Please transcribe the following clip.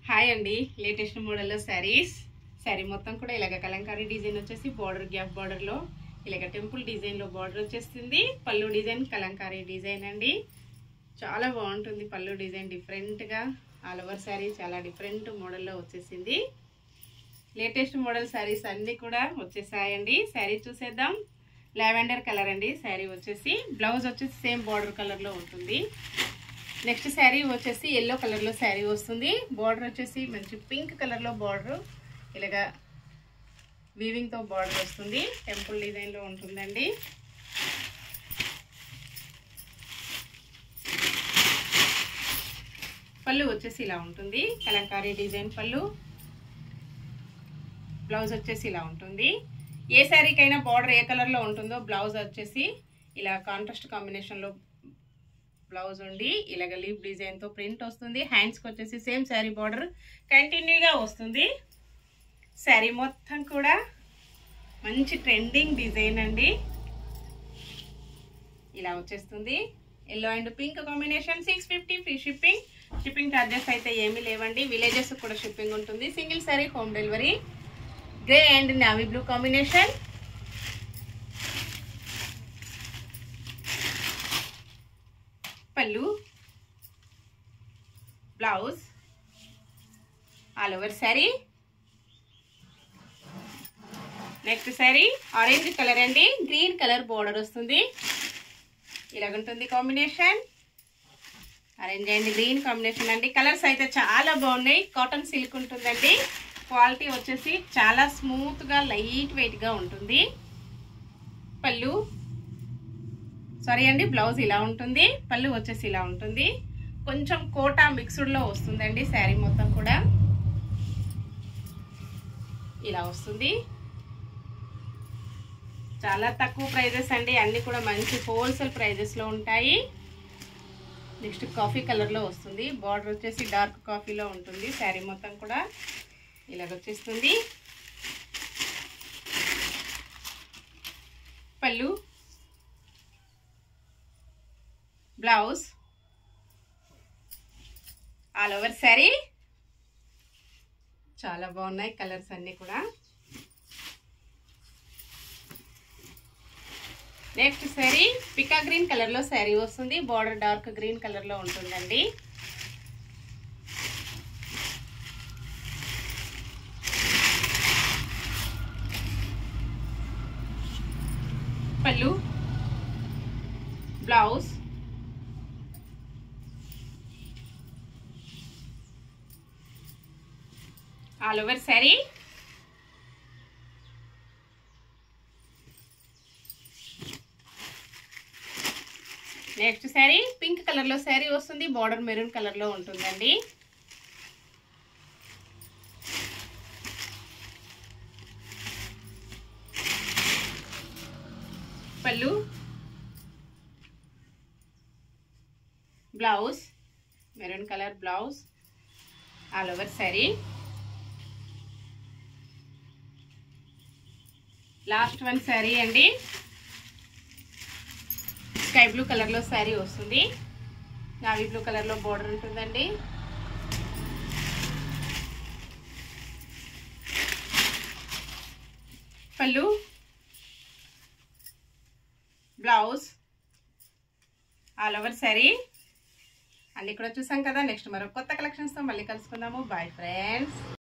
hi అండి latest మోడల్లో శారీస్ శారీ మొత్తం కూడా ఇలాగ కలంకారీ డిజైన్ వచ్చేసి బార్డర్ గ్యాప్ బార్డర్లో ఇలాగ టెంపుల్ డిజైన్లో బార్డర్ వచ్చేస్తుంది పళ్ళు డిజైన్ కలంకారీ డిజైన్ అండి చాలా బాగుంటుంది పళ్ళు డిజైన్ డిఫరెంట్గా ఆల్ ఓవర్ శారీ చాలా డిఫరెంట్ మోడల్లో వచ్చేసింది లేటెస్ట్ మోడల్ శారీస్ అన్నీ కూడా వచ్చేసాయండి శారీ చూసేద్దాం లావెండర్ కలర్ అండి శారీ వచ్చేసి బ్లౌజ్ వచ్చేసి సేమ్ బార్డర్ కలర్లో ఉంటుంది నెక్స్ట్ శారీ వచ్చేసి ఎల్లో కలర్లో శారీ వస్తుంది బార్డర్ వచ్చేసి మంచి పింక్ కలర్లో బార్డర్ ఇలాగా వీవింగ్తో బార్డర్ వస్తుంది టెంపుల్ డిజైన్లో ఉంటుందండి పళ్ళు వచ్చేసి ఇలా ఉంటుంది కలంకారీ డిజైన్ పళ్ళు బ్లౌజ్ వచ్చేసి ఇలా ఉంటుంది ఏ శారీకైనా బార్డర్ ఏ కలర్లో ఉంటుందో బ్లౌజ్ వచ్చేసి ఇలా కాంట్రాస్ట్ కాంబినేషన్లో బ్లౌజ్ ఉండి ఇలాగ లీవ్ డిజైన్తో ప్రింట్ వస్తుంది హ్యాండ్స్కి వచ్చేసి సేమ్ శారీ బార్డర్ కంటిన్యూగా వస్తుంది శారీ మొత్తం కూడా మంచి ట్రెండింగ్ డిజైన్ అండి ఇలా వచ్చేస్తుంది yellow and pink combination six fifty free shipping shipping charges అయితే ఏమీ లేవండి విలేజెస్ కూడా షిప్పింగ్ ఉంటుంది single sari home delivery grey and navy blue combination పళ్ళు blouse all over sari next sari orange colour అండి గ్రీన్ కలర్ బోర్డర్ వస్తుంది ఇలాగుంటుంది combination orange and green combination అండి కలర్స్ అయితే చాలా బాగున్నాయి కాటన్ సిల్క్ ఉంటుందండి క్వాలిటీ వచ్చేసి చాలా స్మూత్గా లైట్ వెయిట్గా ఉంటుంది పళ్ళు సారీ అండి బ్లౌజ్ ఇలా ఉంటుంది పళ్ళు వచ్చేసి ఇలా ఉంటుంది కొంచెం కోటా మిక్స్డ్లో వస్తుందండి శారీ మొత్తం కూడా ఇలా వస్తుంది చాలా తక్కువ ప్రైజెస్ అండి అన్నీ కూడా మంచి హోల్సేల్ ప్రైజెస్లో ఉంటాయి నెక్స్ట్ కాఫీ కలర్లో వస్తుంది బార్డర్ వచ్చేసి డార్క్ కాఫీలో ఉంటుంది శారీ మొత్తం కూడా ఇలాగ వచ్చేస్తుంది పళ్ళు బ్లౌజ్ ఆల్ ఓవర్ శారీ చాలా బాగున్నాయి కలర్స్ అన్నీ కూడా నెక్స్ట్ శారీ పికా గ్రీన్ కలర్లో శారీ వస్తుంది బార్డర్ డార్క్ గ్రీన్ కలర్లో ఉంటుందండి పళ్ళు blouse all over sari next sari pink కలర్లో శారీ వస్తుంది బార్డర్ మెరూన్ కలర్లో ఉంటుందండి పళ్ళు blouse maroon colour blouse all over sari last one sari అండి స్కై బ్లూ కలర్లో శారీ వస్తుంది నావీ బ్లూ కలర్లో బోర్డర్ ఉంటుందండి పళ్ళు బ్లౌజ్ ఆల్ ఓవర్ శారీ అన్ని కూడా చూసాం కదా నెక్స్ట్ మరో కొత్త కలెక్షన్స్తో మళ్ళీ కలుసుకుందాము బాయ్ ఫ్రెండ్స్